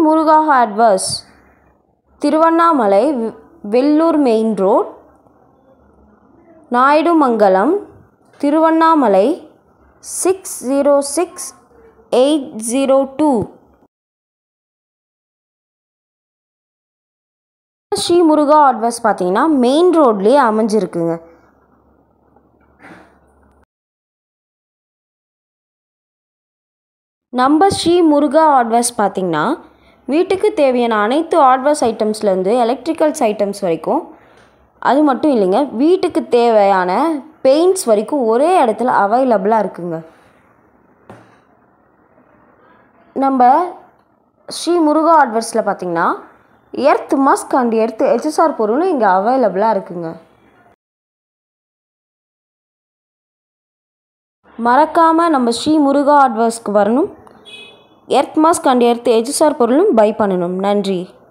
முருகா hardwares Tiruvannamalai வெ- Vellur main road Naidumangalam Tiruvannamalai six zero six eight zero two Sri Muruga hardwares பார்த்தீங்கன்னா main ரோட்லேயே அமைஞ்சிருக்குங்க நம்ம ஸ்ரீ முருகா ஹார்ட்வேர்ஸ் பார்த்திங்கன்னா வீட்டுக்கு தேவையான அனைத்து ஹார்ட்வேர்ஸ் ஐட்டம்ஸ்லேருந்து எலக்ட்ரிக்கல்ஸ் ஐட்டம்ஸ் வரைக்கும் அது மட்டும் இல்லைங்க வீட்டுக்கு தேவையான பெயிண்ட்ஸ் வரைக்கும் ஒரே இடத்துல அவைலபிளாக இருக்குங்க நம்ம ஸ்ரீ முருகா ஹார்ட்வேர்ஸில் பார்த்திங்கன்னா earth mask and earth HSR பொருளும் இங்கே அவைலபிளாக இருக்குங்க மறக்காமல் நம்ம ஸ்ரீ முருகா ஹார்ட்வேர்ஸ்க்கு வரணும் earth mask and earth HSR பொருளும் பை பண்ணணும் நன்றி